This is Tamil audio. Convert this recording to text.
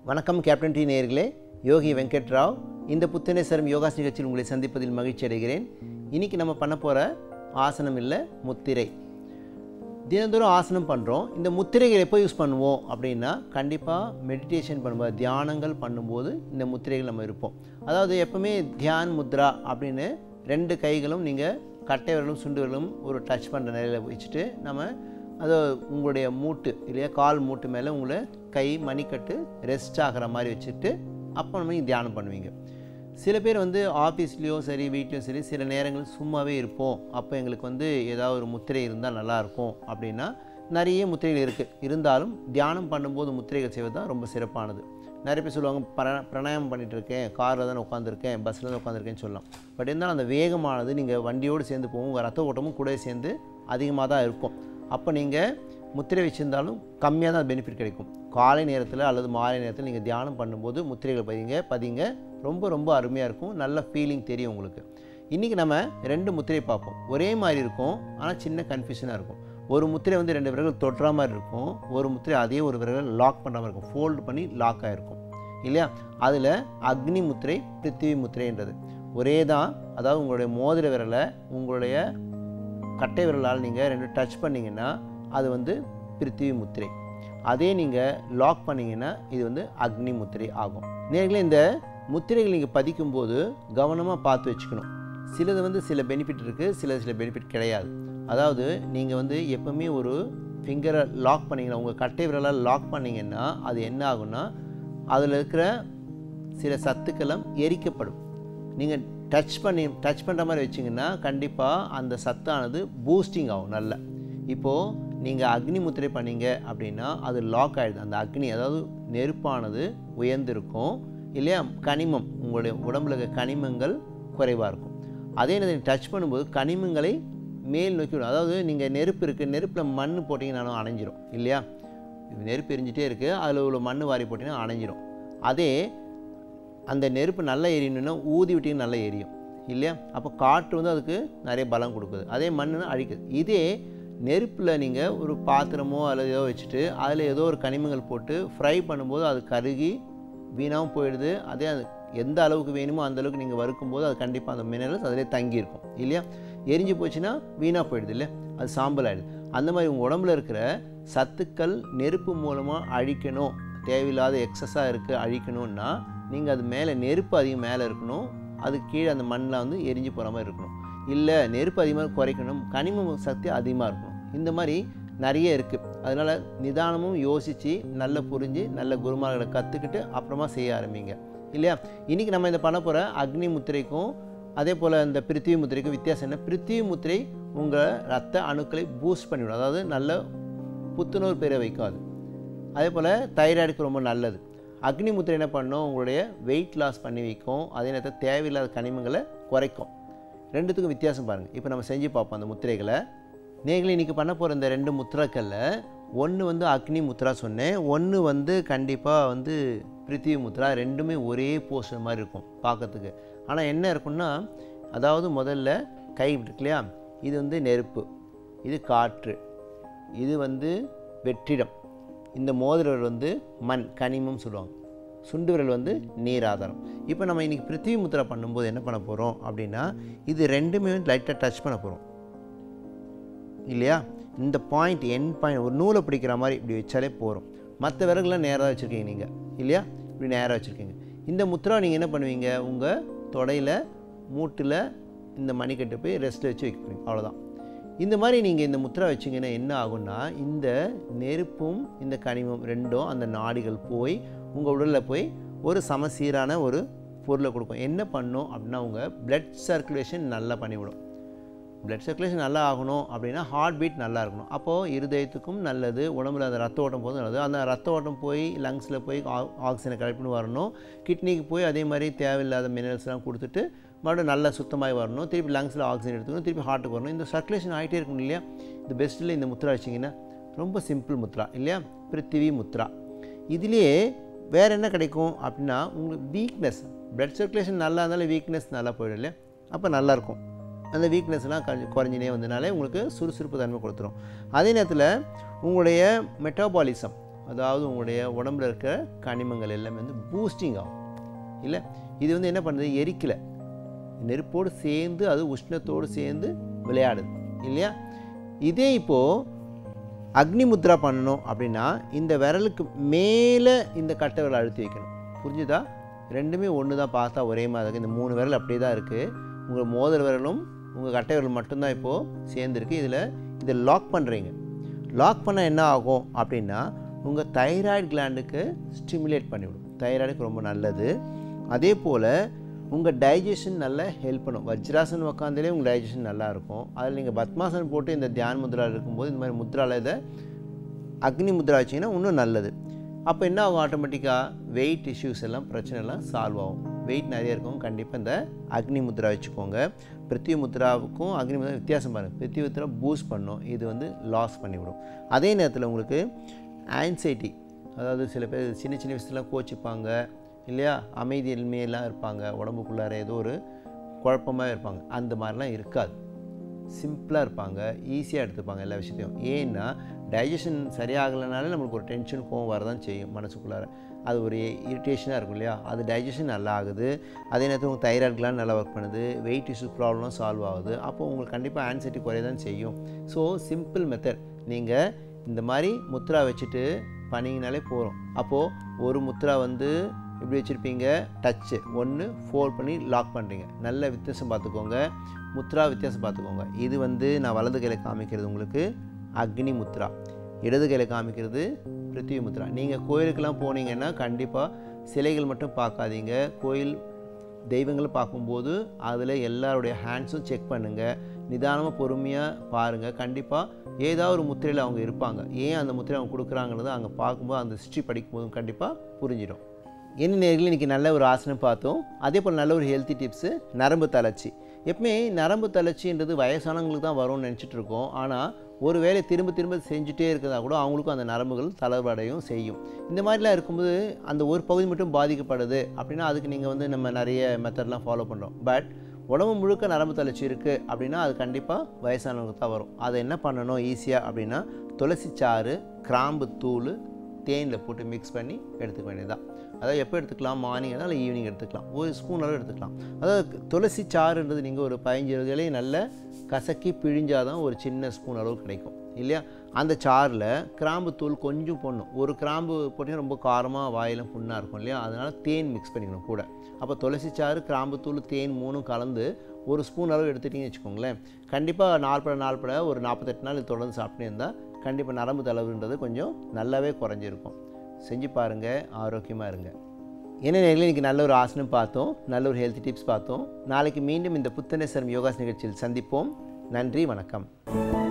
வணக்கம் கேப்டன் டி நேயர்களே யோகி வெங்கட் ராவ் இந்த புத்தனேஸ்வரம் யோகாஸ் நிகழ்ச்சியில் உங்களை சந்திப்பதில் மகிழ்ச்சி அடைகிறேன் இன்னைக்கு நம்ம பண்ண போகிற ஆசனம் இல்லை முத்திரை தினந்தோறும் ஆசனம் பண்ணுறோம் இந்த முத்திரைகள் எப்போ யூஸ் பண்ணுவோம் அப்படின்னா கண்டிப்பாக மெடிடேஷன் பண்ணும்போது தியானங்கள் பண்ணும்போது இந்த முத்திரைகள் நம்ம இருப்போம் அதாவது எப்பவுமே தியான் முத்ரா அப்படின்னு ரெண்டு கைகளும் நீங்கள் கட்டை விரலும் சுண்டு விரலும் ஒரு டச் பண்ணுற நிலையில் வச்சுட்டு நம்ம அது உங்களுடைய மூட்டு இல்லையா கால் மூட்டு மேலே உங்களை கை மணிக்கட்டு ரெஸ்ட் ஆகிற மாதிரி வச்சுட்டு அப்போ நம்ம நீங்க தியானம் பண்ணுவீங்க சில பேர் வந்து ஆஃபீஸ்லேயோ சரி வீட்லேயும் சரி சில நேரங்கள் சும்மாவே இருப்போம் அப்போ எங்களுக்கு வந்து ஏதாவது ஒரு முத்திரை இருந்தால் நல்லாயிருக்கும் அப்படின்னா நிறைய முத்திரைகள் இருக்குது இருந்தாலும் தியானம் பண்ணும்போது முத்திரைகள் செய்வது தான் ரொம்ப சிறப்பானது நிறைய பேர் சொல்லுவாங்க பிர பிராணாயாமம் பண்ணிட்டு இருக்கேன் காரில் தான் உட்காந்துருக்கேன் பஸ்ஸில் தான் உட்காந்துருக்கேன்னு சொல்லலாம் பட் இருந்தாலும் அந்த வேகமானது நீங்கள் வண்டியோடு சேர்ந்து போகும் உங்கள் ரத்த ஓட்டமும் கூட சேர்ந்து அதிகமாக தான் இருக்கும் அப்போ நீங்கள் முத்திரை வச்சுருந்தாலும் கம்மியாக தான் பெனிஃபிட் கிடைக்கும் காலை நேரத்தில் அல்லது மாலை நேரத்தில் நீங்கள் தியானம் பண்ணும்போது முத்திரைகள் பதிங்க பதிங்க ரொம்ப ரொம்ப அருமையாக இருக்கும் நல்ல ஃபீலிங் தெரியும் உங்களுக்கு இன்றைக்கி நம்ம ரெண்டு முத்திரை பார்ப்போம் ஒரே மாதிரி இருக்கும் ஆனால் சின்ன கன்ஃபியூஷனாக இருக்கும் ஒரு முத்திரை வந்து ரெண்டு விரல்கள் தொட்டுற மாதிரி இருக்கும் ஒரு முத்திரை அதே ஒரு விரல்கள் லாக் பண்ணுற மாதிரி இருக்கும் ஃபோல்டு பண்ணி லாக் ஆகிருக்கும் இல்லையா அதில் அக்னி முத்திரை பிருத்திவி முத்திரைன்றது ஒரே தான் அதாவது உங்களுடைய மோதிர விரலை உங்களுடைய கட்டை விரலால் நீங்கள் ரெண்டு டச் பண்ணிங்கன்னா அது வந்து பிருத்திவி முத்திரை அதே நீங்கள் லாக் பண்ணிங்கன்னா இது வந்து அக்னி முத்திரை ஆகும் நேர்களே இந்த முத்திரைகள் நீங்கள் பதிக்கும்போது கவனமாக பார்த்து வச்சுக்கணும் சிலது வந்து சில பெனிஃபிட் இருக்குது சில சில பெனிஃபிட் கிடையாது அதாவது நீங்கள் வந்து எப்பவுமே ஒரு ஃபிங்கரை லாக் பண்ணிங்கன்னா உங்கள் கட்டை விரலால் லாக் பண்ணிங்கன்னா அது என்ன ஆகும்னா அதில் இருக்கிற சில சத்துக்களும் எரிக்கப்படும் நீங்கள் டச் பண்ணி டச் பண்ணுற மாதிரி வச்சிங்கன்னா கண்டிப்பாக அந்த சத்தானது பூஸ்டிங் ஆகும் நல்லா இப்போது நீங்கள் அக்னி முத்திரை பண்ணீங்க அப்படின்னா அது லாக் ஆகிடுது அந்த அக்னி அதாவது நெருப்பானது உயர்ந்திருக்கும் இல்லையா கனிமம் உங்களுடைய உடம்புல இருக்க கனிமங்கள் குறைவாக இருக்கும் அதே நேரத்தில் டச் பண்ணும்போது கனிமங்களை மேல் நோக்கி விடும் அதாவது நீங்கள் நெருப்பு இருக்குது நெருப்பில் மண் போட்டிங்கனாலும் அணைஞ்சிரும் இல்லையா நெருப்பு எரிஞ்சிட்டே இருக்குது அதில் உள்ள மண் வாரி போட்டிங்கன்னா அணைஞ்சிரும் அதே அந்த நெருப்பு நல்லா எரியணும்னா ஊதி விட்டிங்கன்னா நல்லா எரியும் இல்லையா அப்போ காற்று வந்து அதுக்கு நிறைய பலம் கொடுக்குது அதே மண்ணுனா அழிக்குது இதே நெருப்பில் நீங்கள் ஒரு பாத்திரமோ அல்லது ஏதோ வச்சுட்டு அதில் ஏதோ ஒரு கனிமங்கள் போட்டு ஃப்ரை பண்ணும்போது அது கருகி வீணாகவும் போயிடுது அதே அது எந்த அளவுக்கு வேணுமோ அந்த அளவுக்கு நீங்கள் வறுக்கும்போது அது கண்டிப்பாக அந்த மினரல்ஸ் அதிலே தங்கியிருக்கும் இல்லையா எரிஞ்சு போச்சுன்னா வீணாக போயிடுது இல்லை அது சாம்பல் ஆகிடுது அந்த மாதிரி உங்கள் உடம்புல இருக்கிற சத்துக்கள் நெருப்பு மூலமாக அழிக்கணும் தேவையில்லாத எக்ஸஸாக இருக்குது அழிக்கணும்னா நீங்கள் அது மேலே நெருப்பு அதிகம் மேலே இருக்கணும் அது கீழே அந்த மண்ணில் வந்து எரிஞ்சு போகிற மாதிரி இருக்கணும் இல்லை நெருப்பு அதிகமாக குறைக்கணும் கனிம சக்தி அதிகமாக இருக்கணும் இந்த மாதிரி நிறைய இருக்குது அதனால் நிதானமும் யோசித்து நல்ல புரிஞ்சு நல்ல குருமார்களை கற்றுக்கிட்டு அப்புறமா செய்ய ஆரம்பிங்க இல்லையா இன்றைக்கி நம்ம இந்த பண்ண போகிற அக்னி முத்திரைக்கும் அதே போல் இந்த பிருத்திவி முத்திரைக்கும் வித்தியாசம் என்ன பிருத்திவி முத்திரை உங்கள் ரத்த அணுக்களை பூஸ்ட் பண்ணிவிடும் அதாவது நல்ல புத்துணர்வு பெற வைக்காது அதே போல் தைராய்டுக்கு ரொம்ப நல்லது அக்னி முத்திரை என்ன பண்ணும் உங்களுடைய வெயிட் லாஸ் பண்ணி வைக்கும் அதே நேரத்தில் தேவையில்லாத கனிமங்களை குறைக்கும் ரெண்டுத்துக்கும் வித்தியாசம் பாருங்கள் இப்போ நம்ம செஞ்சு பார்ப்போம் அந்த முத்திரைகளை நீங்களே இன்றைக்கி பண்ண போகிற இந்த ரெண்டு முத்திராக்களில் ஒன்று வந்து அக்னி முத்ரா சொன்னேன் ஒன்று வந்து கண்டிப்பாக வந்து பிருத்திவி முத்ரா ரெண்டுமே ஒரே போஸ்டர் மாதிரி இருக்கும் பார்க்கறதுக்கு ஆனால் என்ன இருக்குன்னா அதாவது முதல்ல கை இருக்கு இல்லையா இது வந்து நெருப்பு இது காற்று இது வந்து வெற்றிடம் இந்த மோதிர விரல் வந்து மண் கனிமம் சொல்லுவாங்க சுண்டு விரல் வந்து நீர் ஆதாரம் இப்போ நம்ம இன்றைக்கி பிருத்திவி முத்திரா பண்ணும்போது என்ன பண்ண போகிறோம் அப்படின்னா இது ரெண்டுமே வந்து லைட்டாக டச் பண்ண போகிறோம் இல்லையா இந்த பாயிண்ட் என் பாயிண்ட் ஒரு நூலை பிடிக்கிற மாதிரி இப்படி வச்சாலே போகிறோம் மற்ற விறகுலாம் நேராக வச்சுருக்கீங்க நீங்கள் இல்லையா இப்படி நேராக வச்சுருக்கீங்க இந்த முத்திரா நீங்கள் என்ன பண்ணுவீங்க உங்கள் தொடையில் மூட்டில் இந்த மணிக்கட்டு போய் ரெஸ்ட்டில் வச்சு வைக்கிறீங்க அவ்வளோதான் இந்த மாதிரி நீங்கள் இந்த முத்திரா வச்சிங்கன்னா என்ன ஆகும்னா இந்த நெருப்பும் இந்த கனிமம் ரெண்டும் அந்த நாடிகள் போய் உங்கள் உடலில் போய் ஒரு சமசீரான ஒரு பொருளை கொடுக்கும் என்ன பண்ணும் அப்படின்னா உங்கள் பிளட் சர்க்குலேஷன் நல்லா பண்ணிவிடும் பிளட் சர்க்குலேஷன் நல்லா ஆகணும் அப்படின்னா ஹார்ட் பீட் நல்லா இருக்கணும் அப்போது இருதயத்துக்கும் நல்லது உடம்புல அந்த ரத்த ஓட்டம் போதும் நல்லது அந்த ரத்த ஓட்டம் போய் லங்ஸில் போய் ஆக்சிஜனை கலெக்ட் பண்ணி வரணும் கிட்னிக்கு போய் அதே மாதிரி தேவையில்லாத மினரல்ஸ்லாம் கொடுத்துட்டு மறுபடியும் நல்லா சுத்தமாகி வரணும் திருப்பி லங்ஸில் ஆக்சிஜன் எடுத்துக்கணும் திருப்பி ஹார்ட்டுக்கு வரணும் இந்த சர்க்குலேஷன் ஆகிட்டே இருக்கணும் இல்லையா இந்த பெஸ்ட்டில் இந்த முத்ரா வச்சிங்கன்னா ரொம்ப சிம்பிள் முத்ரா இல்லையா பிருத்திவி முத்ரா இதுலேயே வேறு என்ன கிடைக்கும் அப்படின்னா உங்களுக்கு வீக்னஸ் பிளட் சர்க்குலேஷன் நல்லா இருந்தாலும் வீக்னஸ் நல்லா போயிடும் இல்லையா அப்போ நல்லாயிருக்கும் அந்த வீக்னஸ்லாம் கொஞ்சம் குறைஞ்சினே வந்தனாலே உங்களுக்கு சுறுசுறுப்பு தன்மை கொடுத்துரும் அதே நேரத்தில் உங்களுடைய மெட்டாபாலிசம் அதாவது உங்களுடைய உடம்புல இருக்கிற கனிமங்கள் எல்லாமே வந்து பூஸ்டிங் ஆகும் இல்லை இது வந்து என்ன பண்ணுது எரிக்கலை நெருப்போடு சேர்ந்து அது உஷ்ணத்தோடு சேர்ந்து விளையாடுது இல்லையா இதே இப்போது அக்னி முத்ரா பண்ணணும் அப்படின்னா இந்த விரலுக்கு மேலே இந்த கட்டை விரல் அழுத்தி வைக்கணும் புரிஞ்சுதா ரெண்டுமே ஒன்று தான் பார்த்தா ஒரே மாதிரி இருக்குது இந்த மூணு விரல் அப்படியே தான் இருக்குது உங்கள் மோதிர விரலும் உங்கள் கட்டை விரல் மட்டும்தான் இப்போது சேர்ந்துருக்கு இதில் இதை லாக் பண்ணுறீங்க லாக் பண்ண என்ன ஆகும் அப்படின்னா உங்கள் தைராய்டு கிளாண்டுக்கு ஸ்டிமுலேட் பண்ணிவிடும் தைராய்டுக்கு ரொம்ப நல்லது அதே போல் உங்கள் டைஜஷன் நல்லா ஹெல்ப் பண்ணும் வஜ்ராசன் உட்காந்தாலே உங்கள் டைஜஷன் நல்லா இருக்கும் அதில் நீங்கள் பத்மாசன் போட்டு இந்த தியான முத்ரா இருக்கும்போது இந்த மாதிரி முத்ராவில் இதை அக்னி முத்ரா வச்சிங்கன்னா இன்னும் நல்லது அப்போ என்ன ஆகும் ஆட்டோமேட்டிக்காக வெயிட் இஷ்யூஸ் எல்லாம் பிரச்சனை எல்லாம் சால்வ் ஆகும் வெயிட் நிறைய இருக்கும் கண்டிப்பாக இந்த அக்னி முத்ரா வச்சுக்கோங்க பிருத்திவி முத்ராவுக்கும் அக்னி முத்ரா வித்தியாசம் பாருங்கள் பிருத்திவி முத்ரா பூஸ்ட் பண்ணும் இது வந்து லாஸ் பண்ணிவிடும் அதே நேரத்தில் உங்களுக்கு ஆன்சைட்டி அதாவது சில பேர் சின்ன சின்ன விஷயத்துலாம் கோச்சிப்பாங்க இல்லையா அமைதியின்மையெல்லாம் இருப்பாங்க உடம்புக்குள்ளார ஏதோ ஒரு குழப்பமாக இருப்பாங்க அந்த மாதிரிலாம் இருக்காது சிம்பிளாக இருப்பாங்க ஈஸியாக எடுத்துப்பாங்க எல்லா விஷயத்தையும் ஏன்னா டைஜஷன் சரியாகலைனாலே நம்மளுக்கு ஒரு டென்ஷன் கோவம் வரதான் செய்யும் மனசுக்குள்ளார அது ஒரு இரிட்டேஷனாக இருக்கும் இல்லையா அது டைஜஷன் நல்லா ஆகுது அதே நேரத்தில் உங்கள் தைராய்டு gland நல்லா ஒர்க் பண்ணுது வெயிட் இஷ்யூ ப்ராப்ளம் சால்வ் ஆகுது அப்போ உங்களுக்கு கண்டிப்பாக ஆன்சைட்டி குறைய தான் செய்யும் ஸோ சிம்பிள் மெத்தட் நீங்கள் இந்த மாதிரி முத்ரா வச்சுட்டு பண்ணிங்கனாலே போகிறோம் அப்போது ஒரு முத்ரா வந்து இப்படி வச்சுருப்பீங்க டச்சு ஒன்று ஃபோல்ட் பண்ணி லாக் பண்ணுறீங்க நல்ல வித்தியாசம் பார்த்துக்கோங்க முத்ரா வித்தியாசம் பார்த்துக்கோங்க இது வந்து நான் வலது கையில் காமிக்கிறது உங்களுக்கு அக்னி முத்ரா இடது கையில் காமிக்கிறது பிருத்திவி முத்ரா நீங்கள் கோயிலுக்கெல்லாம் போனீங்கன்னா கண்டிப்பாக சிலைகள் மட்டும் பார்க்காதீங்க கோயில் தெய்வங்களை பார்க்கும்போது அதில் எல்லாருடைய ஹேண்ட்ஸும் செக் பண்ணுங்கள் நிதானமாக பொறுமையாக பாருங்கள் கண்டிப்பாக ஏதாவது ஒரு முத்திரையில் அவங்க இருப்பாங்க ஏன் அந்த முத்திரை அவங்க கொடுக்குறாங்கிறத அங்கே பார்க்கும்போது அந்த ஹிஸ்ட்ரி படிக்கும்போதும் கண்டிப்பாக புரிஞ்சிடும் என்ன நேரில் இன்றைக்கி நல்ல ஒரு ஆசனம் பார்த்தோம் அதே போல் நல்ல ஒரு ஹெல்த்தி டிப்ஸு நரம்பு தளர்ச்சி எப்பவுமே நரம்பு தளர்ச்சின்றது வயசானவங்களுக்கு தான் வரும்னு நினச்சிட்டு இருக்கோம் ஆனால் ஒரு வேலை திரும்ப திரும்ப செஞ்சுட்டே இருக்கிறதா கூட அவங்களுக்கும் அந்த நரம்புகள் தளர்வடையும் செய்யும் இந்த மாதிரிலாம் இருக்கும்போது அந்த ஒரு பகுதி மட்டும் பாதிக்கப்படுது அப்படின்னா அதுக்கு நீங்கள் வந்து நம்ம நிறைய மெத்தட்லாம் ஃபாலோ பண்ணுறோம் பட் உடம்பு முழுக்க நரம்பு தளர்ச்சி இருக்குது அப்படின்னா அது கண்டிப்பாக வயசானவங்களுக்கு தான் வரும் அதை என்ன பண்ணணும் ஈஸியாக அப்படின்னா துளசி சாறு கிராம்பு தூள் தேனில் போட்டு மிக்ஸ் பண்ணி எடுத்துக்க வேண்டியதுதான் அதாவது எப்போ எடுத்துக்கலாம் மார்னிங் இல்லை ஈவினிங் எடுத்துக்கலாம் ஒரு ஸ்பூன் அளவு எடுத்துக்கலாம் அதாவது துளசி சாறுன்றது நீங்கள் ஒரு பதினஞ்சு இருபது இலையை நல்ல கசக்கி பிழிஞ்சாதான் ஒரு சின்ன ஸ்பூன் அளவு கிடைக்கும் இல்லையா அந்த சாறில் கிராம்பு தூள் கொஞ்சம் போடணும் ஒரு கிராம்பு போட்டிங்கன்னா ரொம்ப காரமாக வாயிலும் புண்ணாக இருக்கும் இல்லையா அதனால் தேன் மிக்ஸ் பண்ணிக்கணும் கூட அப்போ துளசி சாறு கிராம்பு தூள் தேன் மூணும் கலந்து ஒரு ஸ்பூன் அளவு எடுத்துட்டிங்கன்னு வச்சுக்கோங்களேன் கண்டிப்பாக நாள்பட நாள்பட ஒரு நாற்பத்தெட்டு நாள் இது தொடர்ந்து சாப்பிட்டே இருந்தால் கண்டிப்பாக நரம்பு தளவுன்றது கொஞ்சம் நல்லாவே குறைஞ்சிருக்கும் செஞ்சு பாருங்கள் ஆரோக்கியமாக இருங்க என்ன நேரில் இன்றைக்கி நல்ல ஒரு ஆசனம் பார்த்தோம் நல்ல ஒரு ஹெல்த் டிப்ஸ் பார்த்தோம் நாளைக்கு மீண்டும் இந்த புத்தனேஸ்வரம் யோகாஸ் நிகழ்ச்சியில் சந்திப்போம் நன்றி வணக்கம்